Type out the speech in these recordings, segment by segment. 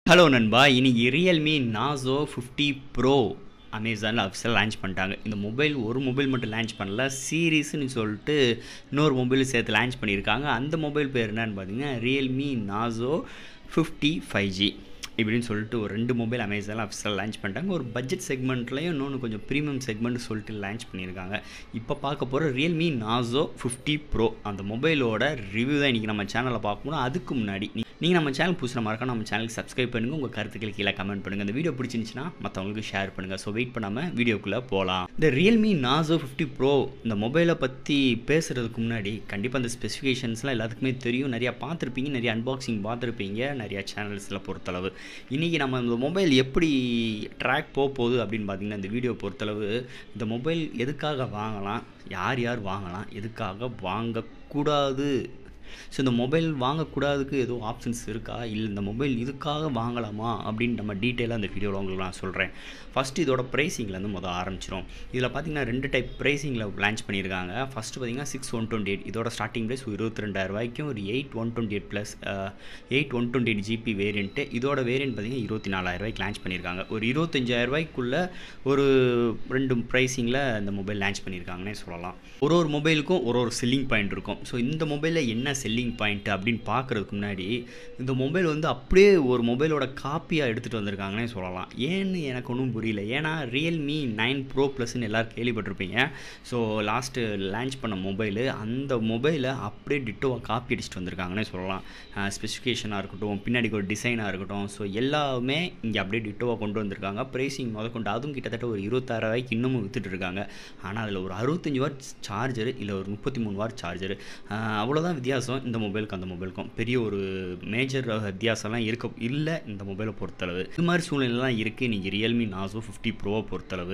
hello நண்பா இன்னைக்கு Realme Narzo fifty pro அமேசானில் அஃபிஷியல் லான்ச் பண்ணிட்டாங்க இந்த மொபைல் ஒரு மொபைல் மட்டும் லான்ச் பண்ணல சீரீஸ்னு சொல்லிட்டு இன்னொரு மொபைல் சேர்த்து லான்ச் பண்ணியிருக்காங்க அந்த மொபைல் பேர் என்னன்னு பார்த்தீங்கன்னா Realme Narzo fifty five G இப்படின்னு சொல்லிட்டு ஒரு ரெண்டு மொபைல் அமேசானில் அஃபிஷியல் லான்ச் பண்ணிட்டாங்க ஒரு பட்ஜெட் செக்மெண்ட்லையும் இன்னொன்று கொஞ்சம் ப்ரீமியம் செக்மெண்ட் சொல்லிட்டு லான்ச் பண்ணியிருக்காங்க இப்போ பார்க்க போகிற ரியல்மி நாசோ ஃபிஃப்டி ப்ரோ அந்த மொபைலோட ரிவ்யூ தான் இன்றைக்கி நம்ம சேனலில் பார்க்கணும் அதுக்கு முன்னாடி நீங்கள் நம்ம சேனல் புதுசாக மறக்காம நம்ம சேனலுக்கு சப்ஸ்கிரைப் பண்ணுங்கள் உங்கள் கருத்துக்கள் கீழே கமெண்ட் பண்ணுங்கள் இந்த வீடியோ பிடிச்சிருந்துச்சுன்னா மற்றவங்களுக்கு ஷேர் பண்ணுங்கள் ஸோ வெயிட் பண்ணாமல் வீடியோக்குள்ளே போகலாம் இந்த ரியல்மி நாசோ ஃபிஃப்டி ப்ரோ இந்த மொபைலை பற்றி பேசுகிறதுக்கு முன்னாடி கண்டிப்பாக அந்த ஸ்பெசிஃபிகேஷன்ஸ்லாம் எல்லாத்துக்குமே தெரியும் நிறையா பார்த்துருப்பீங்க நிறைய அன்பாக்சிங் பார்த்துருப்பீங்க நிறையா சேனல்ஸில் பொறுத்தளவு இன்றைக்கி நம்ம இந்த மொபைல் எப்படி ட்ராக் போக போகுது அப்படின்னு பார்த்தீங்கன்னா இந்த வீடியோ பொறுத்தளவு இந்த மொபைல் எதுக்காக வாங்கலாம் யார் யார் வாங்கலாம் எதுக்காக வாங்கக்கூடாது ஸோ இந்த மொபைல் வாங்கக்கூடாதுக்கு ஏதோ ஆப்ஷன்ஸ் இருக்கா இல்லை இந்த மொபைல் இதுக்காக வாங்கலாமா அப்படின்னு நம்ம டீட்டெயிலாக இந்த வீடியோவில் உங்களுக்கு நான் சொல்கிறேன் ஃபஸ்ட்டு இதோட ப்ரைஸிங்லேருந்து முதல் ஆரம்பிச்சிடும் இதில் பார்த்தீங்கன்னா ரெண்டு டைப் ப்ரைஸிங்கில் லான்ச் பண்ணியிருக்காங்க ஃபஸ்ட்டு பார்த்தீங்கன்னா சிக்ஸ் ஒன் டுவெண்ட்டி எயிட் இதோட ஸ்டார்டிங் ப்ரைஸ் இருபத்தி ரெண்டாயிரம் ரூபாய்க்கும் ஒரு eight one twenty eight plus eight one twenty eight GB variant இதோட வேரியண்ட் பார்த்தீங்கன்னா இருபத்தி நாலாயிரம் ரூபாய்க்கு லான்ச் பண்ணியிருக்காங்க ஒரு இருபத்தஞ்சாயிரம் ரூபாய்க்குள்ளே ஒரு ரெண்டு ப்ரைஸிங்கில் இந்த மொபைல் லான்ச் பண்ணியிருக்காங்கன்னே சொல்லலாம் ஒரு ஒரு மொபைலுக்கும் ஒரு ஒரு செல்லிங் பாயிண்ட் இருக்கும் ஸோ இந்த மொபைலில் என்ன செல்லிங் பாயிண்ட் அப்படின்னு பார்க்குறதுக்கு முன்னாடி இந்த மொபைல் வந்து அப்படியே ஒரு மொபைலோட காப்பியாக எடுத்துகிட்டு வந்திருக்காங்கன்னே சொல்லலாம் ஏன்னு எனக்கு ஒன்றும் புரியல ஏன்னா ரியல்மி நைன் ப்ரோ ப்ளஸ்ன்னு எல்லோரும் கேள்விப்பட்டிருப்பீங்க ஸோ லாஸ்ட்டு லான்ச் பண்ண மொபைலு அந்த மொபைலை அப்படியே டிட்டோவாக காப்பி அடிச்சுட்டு வந்திருக்காங்கன்னே சொல்லலாம் ஸ்பெசிஃபிகேஷனாக இருக்கட்டும் பின்னாடி ஒரு டிசைனாக இருக்கட்டும் ஸோ எல்லாமே இங்கே அப்படியே டிட்டோவாக கொண்டு வந்திருக்காங்க ப்ரைஸிங் முதற்கொண்டு அதுவும் கிட்டத்தட்ட ஒரு இருபத்தாறு ரூபாய்க்கு இன்னமும் வித்துட்டு இருக்காங்க ஆனால் அதில் ஒரு அறுபத்தஞ்சி வாட் சார்ஜர் இல்லை ஒரு முப்பத்தி மூணு வாட் சார்ஜர் அவ்வளோதான் வித்தியாசம் இந்த மொபைலுக்கும் அந்த மொபைலுக்கும் பெரிய ஒரு மேஜர் வித்தியாசம்லாம் இருக்க இல்லை இந்த மொபைலை பொறுத்தளவு இது மாதிரி சூழ்நிலைலாம் இருக்குது நீங்கள் ரியல்மி நாசோ ஃபிஃப்டி ப்ரோவை பொறுத்தளவு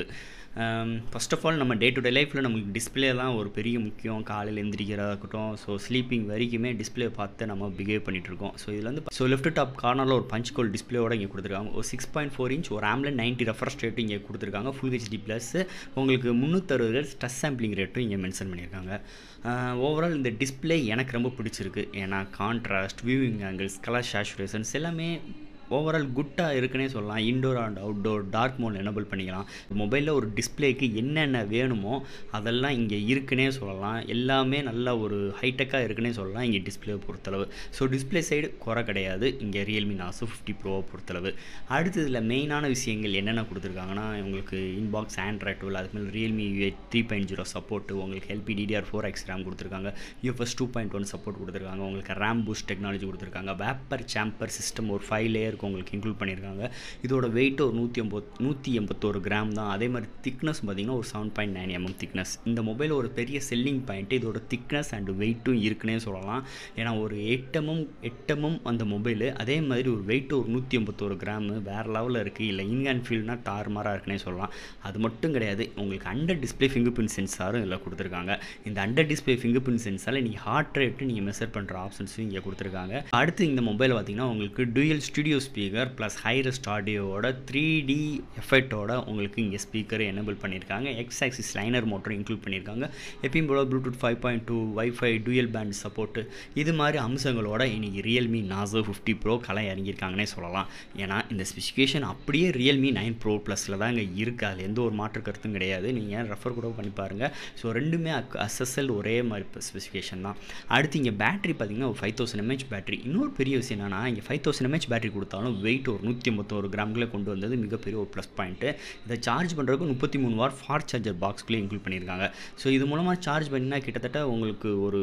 ஃபஸ்ட் ஆஃப் ஆல் நம்ம டே டு டே லைஃப்பில் நமக்கு டிஸ்பிளேலாம் ஒரு பெரிய முக்கியம் காலையில் எந்திரிக்கிறதா இருக்கட்டும் ஸோ ஸ்லீப்பிங் வரைக்குமே டிஸ்பிளே பார்த்து நம்ம பிஹேவ் பண்ணிகிட்ருக்கோம் ஸோ இதில் வந்து ஸோ லெஃப்ட் டாப் கார்னரில் ஒரு பஞ்ச் கோல் டிஸ்பிளேயோட இங்கே கொடுத்துருக்காங்க ஒரு சிக்ஸ் பாயிண்ட் ஃபோர் இன்ச் ஒரு ஆம்லன் நைன்ட்டி ரெஃபரன்ஸ் ரேட்டும் இங்கே கொடுத்துருக்காங்க ஃபுல் ஹெச்டி ப்ளஸ் உங்களுக்கு முந்நூற்றறுபது ரேட் டச் சாம்பிளிங் ரேட்டும் இங்கே மென்ஷன் பண்ணியிருக்காங்க ஓவரால் இந்த டிஸ்பிளே எனக்கு ரொம்ப பிடிச்சிருக்கு ஏன்னா contrast viewing angles colour saturations எல்லாமே ஓவரால் குட்டாக இருக்குன்னே சொல்லலாம் indoor and outdoor dark mode enable பண்ணிக்கலாம் மொபைலில் ஒரு டிஸ்பிளேக்கு என்னென்ன வேணுமோ அதெல்லாம் இங்கே இருக்குன்னே சொல்லலாம் எல்லாமே நல்ல ஒரு ஹைடெக்காக இருக்குன்னே சொல்லலாம் இங்கே டிஸ்பிளே பொறுத்தளவு ஸோ டிஸ்பிளே சைடு குறை கிடையாது இங்கே ரியல்மி நாசோ ஃபிஃப்டி ப்ரோவை பொறுத்தளவு அடுத்து இதில் மெயினான விஷயங்கள் என்னென்ன கொடுத்துருக்காங்கன்னா உங்களுக்கு இன்பாக்ஸ் ஆண்ட்ராய்ட் டூல் அதுக்கு மேலே Realme three point zero support உங்களுக்கு LP DDR four X RAM கொடுத்துருக்காங்க UFS two point one support கொடுத்துருக்காங்க உங்களுக்கு ரேம் பூஸ்ட் டெக்னாலஜி கொடுத்துருக்காங்க வேப்பர் சாம்பர் சிஸ்டம் ஒரு ஃபைவ் லேயர் இருக்கு உங்களுக்கு இன்க்ளூட் பண்ணியிருக்காங்க இதோட வெயிட் ஒரு நூற்றி ஐம்பத் நூற்றி எண்பத்தோரு கிராம் தான் அதே மாதிரி திக்னஸ் பார்த்திங்கன்னா ஒரு seven point nine MM thickness இந்த மொபைல் ஒரு பெரிய செல்லிங் பாயிண்ட்டு இதோட திக்னஸ் அண்ட் வெயிட்டும் இருக்குன்னே சொல்லலாம் ஏன்னா ஒரு எட்டமும் எட்டமும் அந்த மொபைலு அதே மாதிரி ஒரு வெயிட் ஒரு நூற்றி எண்பத்தோரு கிராமு வேறு லெவலில் இருக்குது இல்லை இன்ஹேண்ட் ஃபீல்னால் தாறுமாறாக இருக்குன்னே சொல்லலாம் அது மட்டும் கிடையாது உங்களுக்கு அண்டர் டிஸ்பிளே ஃபிங்கர் பிரிண்ட் சென்சாரும் இதில் கொடுத்துருக்காங்க இந்த அண்டர் டிஸ்பிளே ஃபிங்கர் பிரிண்ட் சென்சாரில் நீங்கள் ஹார்ட் ரேட்டு நீங்கள் மெஷர் பண்ணுற ஆப்ஷன்ஸும் இங்கே கொடுத்துருக்காங்க அடுத்து இந்த மொபைல் பார்த்திங்கன்னா உங்களுக்கு dual studio speaker plus hi res ஆடியோவோட த்ரீ டி எஃபெக்டோட உங்களுக்கு இங்கே ஸ்பீக்கர் எனபிள் பண்ணியிருக்காங்க எக்ஸ் ஆக்சிஸ் லைனர் மோட்டரும் இன்க்ளூட் பண்ணியிருக்காங்க எப்பயும் போல Bluetooth five point two wifi dual band support இது மாதிரி அம்சங்களோட இன்றைக்கி ரியல்மி நாசோ ஃபிஃப்டி ப்ரோ கலை இறங்கியிருக்காங்கன்னே சொல்லலாம் ஏன்னா இந்த ஸ்பெசிஃபிகேஷன் அப்படியே ரியல்மி நைன் ப்ரோ ப்ளஸில் தான் இங்கே இருக்குது அதில் எந்த ஒரு மாற்று கருத்தும் கிடையாது நீங்கள் ரெஃபர் கூட பண்ணி பாருங்கள் ஸோ ரெண்டுமே அஸ்எஸ்எல் ஒரே மாதிரி ஸ்பெசிஃபிகேஷன் தான் அடுத்து இங்கே பேட்டரி பார்த்திங்கன்னா ஒரு ஃபைவ் தௌசண்ட் எம்ஹெச் பேட்டரி இன்னொரு பெரிய விஷயம் என்னென்னா இங்கே ஃபைவ் தௌசண்ட் எம்ஹெச் பேட்டரி கொடுத்தாலும் வெயிட் ஒரு நூற்றி ஐம்பத்தோரு கிராம்களே கொண்டு வந்தது மிகப்பெரிய ஒரு ப்ளஸ் பாயிண்ட்டு இதை சார்ஜ் பண்ணுறதுக்கு முப்பத்தி மூணு வார் ஃபார் சார்ஜர் பாக்ஸ்குள்ளே இன்க்ளூட் பண்ணியிருக்காங்க ஸோ இது மூலமாக சார்ஜ் பண்ணினா கிட்டத்தட்ட உங்களுக்கு ஒரு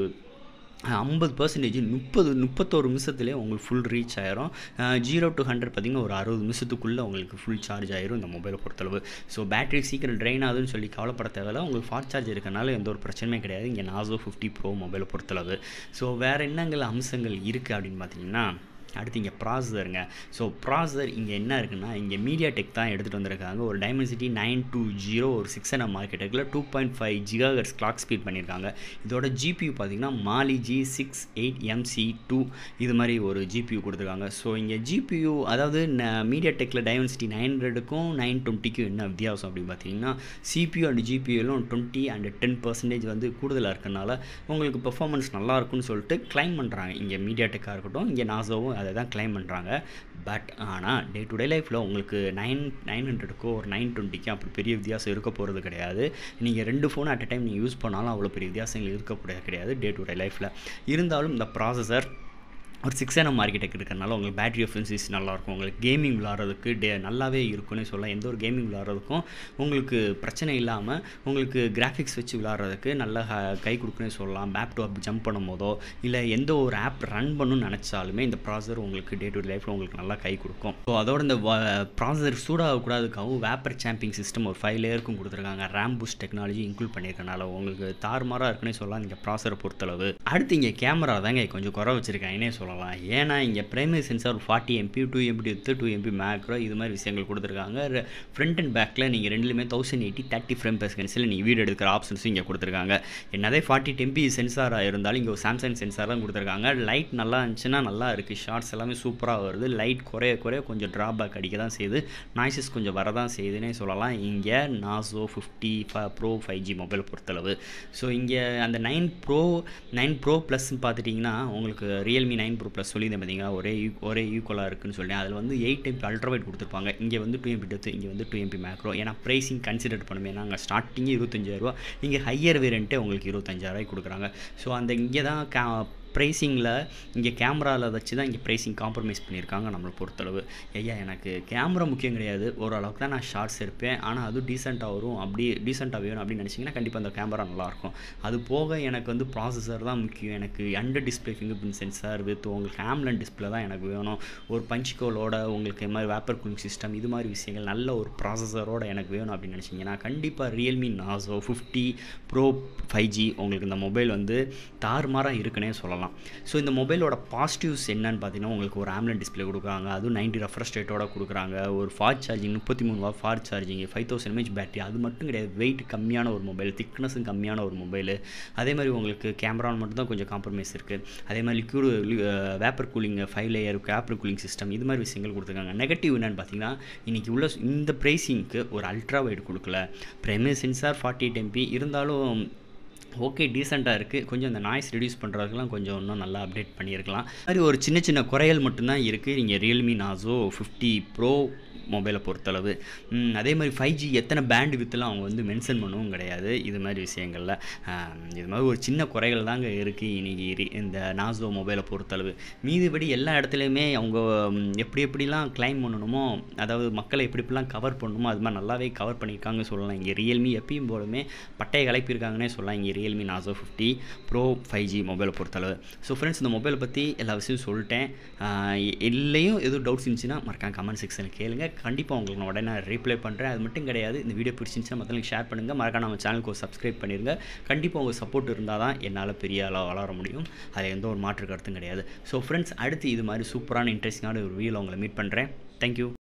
ஐம்பது பர்சன்டேஜ் முப்பது முப்பத்தோரு நிமிஷத்துலேயே உங்களுக்கு ஃபுல் ரீச் ஆயிரும் ஜீரோ டு ஹண்ட்ரட் பார்த்திங்கன்னா ஒரு அறுபது நிமிஷத்துக்குள்ளே உங்களுக்கு ஃபுல் சார்ஜ் ஆயிரும் இந்த மொபைலை பொறுத்தளவு ஸோ பேட்டரி சீக்கிரம் ட்ரெயின் ஆகுதுன்னு சொல்லி கவலைப்பட தேவையில்ல உங்களுக்கு ஃபாஸ்ட் சார்ஜ் இருக்கனால எந்த ஒரு பிரச்சனையுமே கிடையாது இங்கே நாசோ ஃபிஃப்டி ப்ரோ மொபைலை பொறுத்தளவு ஸோ வேறு என்னங்கள் அம்சங்கள் இருக்குது அப்படின்னு பார்த்தீங்கன்னா அடுத்து இங்கே ப்ராசஸருங்க ஸோ ப்ராசஸர் இங்கே என்ன இருக்குன்னா இங்கே மீடியா டெக் தான் எடுத்துகிட்டு வந்திருக்காங்க ஒரு டைமென்சிட்டி நைன் டூ ஜீரோ ஒரு சிக்ஸ் என் மார்க்கெட்டுக்குள்ள two point five gigahertz clock speed பண்ணியிருக்காங்க இதோட ஜிபியூ பார்த்திங்கன்னா Mali G six eight MC two இது மாதிரி ஒரு ஜிபியூ கொடுத்துருக்காங்க ஸோ இங்கே ஜிபியூ அதாவது மீடியா டெக்கில் டைமென்சிட்டி நைன் ஹண்ட்ரடுக்கும் நைன் டுவெண்ட்டிக்கும் என்ன வித்தியாசம் அப்படின்னு பார்த்தீங்கன்னா சிபியூ அண்ட் ஜிபியூலும் டுவெண்ட்டி அண்ட் டென் பர்சன்டேஜ் வந்து கூடுதலாக இருக்கனால உங்களுக்கு பெர்ஃபார்மன்ஸ் நல்லா இருக்கும்னு சொல்லிட்டு கிளைம் பண்ணுறாங்க இங்கே மீடியா டெக்காக இருக்கட்டும் இங்கே நாசோவும் அதை தான் கிளைம் பண்ணுறாங்க பட் ஆனால் டே டு டே லைஃப்பில் உங்களுக்கு நைன் நைன் ஹண்ட்ரடுக்கோ ஒரு நைன் டுவெண்ட்டிக்கோ அப்படி பெரிய வித்தியாசம் இருக்க போகிறது கிடையாது நீங்கள் ரெண்டு ஃபோன் அட் அ டைம் நீங்கள் யூஸ் பண்ணாலும் அவ்வளோ பெரிய வித்தியாசங்கள் இருக்க கிடையாது டே டு டே லைஃப்பில் இருந்தாலும் இந்த ப்ராசஸர் ஒரு சிக்ஸ் என்எம் ஆர்கிடெக்ட் இருக்கிறனால உங்களுக்கு பேட்டரி எஃபிஷியன்சி நல்லாயிருக்கும் உங்களுக்கு கேமிங் விளாட்றதுக்கு டே நல்லாவே இருக்குன்னு சொல்லலாம் எந்த ஒரு கேமிங் விளாட்றதுக்கும் உங்களுக்கு பிரச்சனை இல்லாமல் உங்களுக்கு கிராஃபிக்ஸ் வச்சு விளாட்றதுக்கு நல்லா கை கொடுக்குன்னு சொல்லலாம் பேப் டு அப் ஜம்ப் பண்ணும் போதோ இல்லை எந்த ஒரு ஆப் ரன் பண்ணணும்னு நினச்சாலுமே இந்த ப்ராசர் உங்களுக்கு டே டு டே லைஃப்பில் உங்களுக்கு நல்லா கை கொடுக்கும் ஸோ அதோட இந்த ப்ராசர் சூடாகக்கூடாதுக்காகவும் வேப்பர் சாம்பிங் சிஸ்டம் ஒரு ஃபைவ் லேயருக்கும் கொடுத்துருக்காங்க ரேம் பூஸ்ட் டெக்னாலஜி இன்க்ளூட் பண்ணியிருக்கனால உங்களுக்கு தாறுமாறாக இருக்குன்னே சொல்லலாம் இந்த ப்ராசரை பொறுத்தளவு அடுத்து இங்கே கேமரா தாங்க கொஞ்சம் குறை வச்சுருக்காங்கன்னே சொல்லலாம் ஏன்னா இங்கே primary sensor forty MP two MP with two MP macro இது மாதிரி விஷயங்கள் கொடுத்துருக்காங்க ஃப்ரண்ட் அண்ட் பேக்கில் நீங்கள் ரெண்டுலேயுமே thousand eighty thirty frame per செகண்ட்ஸில் நீங்கள் வீடியோ எடுக்கிற ஆப்ஷன்ஸும் இங்கே கொடுத்துருக்காங்க என்னதே ஃபார்ட்டி எம்பி சென்சாராக இருந்தாலும் இங்கே ஒரு சாம்சங் சென்சார் தான் கொடுத்துருக்காங்க லைட் நல்லா இருந்துச்சுன்னா நல்லா இருக்குது ஷார்ட்ஸ் எல்லாமே சூப்பராக வருது லைட் குறைய குறைய கொஞ்சம் ட்ராபேக் அடிக்க தான் செய்யுது நாய்ஸஸ் கொஞ்சம் வரதான் செய்யுதுன்னே சொல்லலாம் இங்கே Narzo fifty pro five G mobile பொறுத்தளவு ஸோ இங்கே அந்த நைன் ப்ரோ நைன் ப்ரோ ப்ளஸ்ன்னு பார்த்துட்டிங்கன்னா உங்களுக்கு ரியல்மி நைன் ப்ரோ ப்ளஸ் சொல்லியிருந்தேன் பார்த்தீங்களா ஒரே ஈ- ஒரே ஈக்குவலாக இருக்குன்னு சொல்லி அதில் வந்து எயிட் எம்பி அல்ட்ராவைட் கொடுத்துருப்பாங்க இங்கே வந்து டூ எம்பி டெத்து இங்கே வந்து டூ எம்பி மேக்ரோ ஏன்னா ப்ரைஸிங் கன்சிடர் பண்ணுமே ஏன்னா அங்கே ஸ்டார்டிங்கே இருபத்தஞ்சாயிரரூவா இங்கே ஹையர் வேரியண்ட்டே உங்களுக்கு இருபத்தஞ்சாயிரரூவாய்க்கு கொடுக்குறாங்க ஸோ அந்த இங்கே தான் கா ப்ரைஸிங்கில் இங்கே கேமராவில் வச்சு தான் இங்கே ப்ரைஸிங் காம்ப்ரமைஸ் பண்ணியிருக்காங்க நம்மளை பொறுத்தளவு ஐயா எனக்கு கேமரா முக்கியம் கிடையாது ஓரளவுக்கு தான் நான் ஷார்ட்ஸ் எடுப்பேன் ஆனால் அதுவும் டீசெண்டாக வரும் அப்படி டீசெண்டாக வேணும் அப்படின்னு நினச்சிங்கன்னா கண்டிப்பாக அந்த கேமரா நல்லாயிருக்கும் அது போக எனக்கு வந்து ப்ராசஸர் தான் முக்கியம் எனக்கு under display finger fingerprint sensor with உங்களுக்கு ஆம்லன் டிஸ்பிளே தான் எனக்கு வேணும் ஒரு பஞ்சிக்கோலோட உங்களுக்கு இது மாதிரி வேப்பர் கூலிங் சிஸ்டம் இது மாதிரி விஷயங்கள் நல்ல ஒரு ப்ராசஸரோட எனக்கு வேணும் அப்படின்னு நினச்சிங்கன்னா கண்டிப்பாக Realme Narzo fifty pro five G உங்களுக்கு இந்த மொபைல் வந்து தாறுமாறாக இருக்குன்னே சொல்லலாம் ஸோ இந்த மொபைலோட பாசிட்டிவ்ஸ் என்னன்னு பார்த்தீங்கன்னா உங்களுக்கு ஒரு ஆம்லன் டிஸ்பிளே கொடுக்குறாங்க அதுவும் நைன்டி ரெஃப்ரெஷ் ரேட்டோட கொடுக்குறாங்க ஒரு ஃபாஸ்ட் சார்ஜிங் முப்பத்தி மூணு watt fast charging five thousand mAh battery அது மட்டும் கிடையாது வெயிட் கம்மியான ஒரு மொபைல் திக்னஸும் கம்மியான ஒரு மொபைல் அதே மாதிரி உங்களுக்கு கேமரா மட்டும் தான் கொஞ்சம் காம்ப்ரமைஸ் இருக்குது அதே மாதிரி liquid vapour cooling five layer vapour cooling system இது மாதிரி விஷயங்கள் கொடுத்துருக்காங்க நெகட்டிவ் என்னன்னு பார்த்தீங்கன்னா இன்றைக்கி உள்ள இந்த ப்ரைஸிங்க்கு ஒரு அல்ட்ரா வைட் கொடுக்கல primary sensor forty eight MP இருந்தாலும் ஓகே டீசெண்டாக இருக்குது கொஞ்சம் இந்த நாய்ஸ் ரெடியூஸ் பண்ணுறதுக்கெலாம் கொஞ்சம் இன்னும் நல்லா அப்டேட் பண்ணியிருக்கலாம் அது மாதிரி ஒரு சின்ன சின்ன குறைகள் மட்டும்தான் இருக்குது இங்கே ரியல்மி நாசோ ஃபிஃப்டி ப்ரோ மொபைலை பொறுத்தளவு ம், அதே மாதிரி ஃபைவ் ஜி எத்தனை பேண்ட் வித்துலாம் அவங்க வந்து மென்ஷன் பண்ணவும் கிடையாது இது மாதிரி விஷயங்களில் ஆம், இது மாதிரி ஒரு சின்ன குறைகள் தாங்க இருக்குது இன்றைக்கி இந்த நாசோ மொபைலை பொறுத்தளவு மீதிபடி எல்லா இடத்துலையுமே அவங்க ம், எப்படி எப்படிலாம் கிளைம் பண்ணணுமோ அதாவது மக்களை எப்படி எப்படிலாம் கவர் பண்ணணுமோ அது மாதிரி நல்லாவே கவர் பண்ணியிருக்காங்க சொல்லலாம் இங்கே ரியல்மி எப்பயும் போலுமே பட்டையை கலப்பியிருக்காங்கன்னே சொல்லலாம் இங்கே Realme Narzo fifty pro five G மொபைலை பொறுத்தளவு ஸோ ஃப்ரெண்ட்ஸ் இந்த மொபைலை பற்றி எல்லா விஷயம் சொல்லிட்டேன் ஆஹ் எ- எல்லையும் எதுவும் டவுட்ஸ் இருந்துச்சுன்னா மறக்காம கமெண்ட் செக்ஷனில் கேளுங்க கண்டிப்பாக உங்களுக்கு நான் உடனே ரீப்ளை பண்ணுறேன் அது மட்டும் கிடையாது இந்த வீடியோ பிடிச்சிருந்துச்சுன்னா மற்றவங்களுக்கு ஷேர் பண்ணுங்கள் மறக்காம நம்ம சேனலுக்கு ஒரு சப்ஸ்கிரைப் பண்ணிடுங்க கண்டிப்பாக உங்கள் சப்போர்ட் இருந்தால் தான் என்னால் பெரிய ஆளாக வளர முடியும் அதில் எந்த ஒரு மாற்று கருத்தும் கிடையாது ஸோ ஃப்ரெண்ட்ஸ் அடுத்து இது மாதிரி சூப்பரான இன்ட்ரெஸ்டிங்கான ஒரு வீடியோவில் உங்களை மீட் பண்ணுறேன் தேங்க்யூ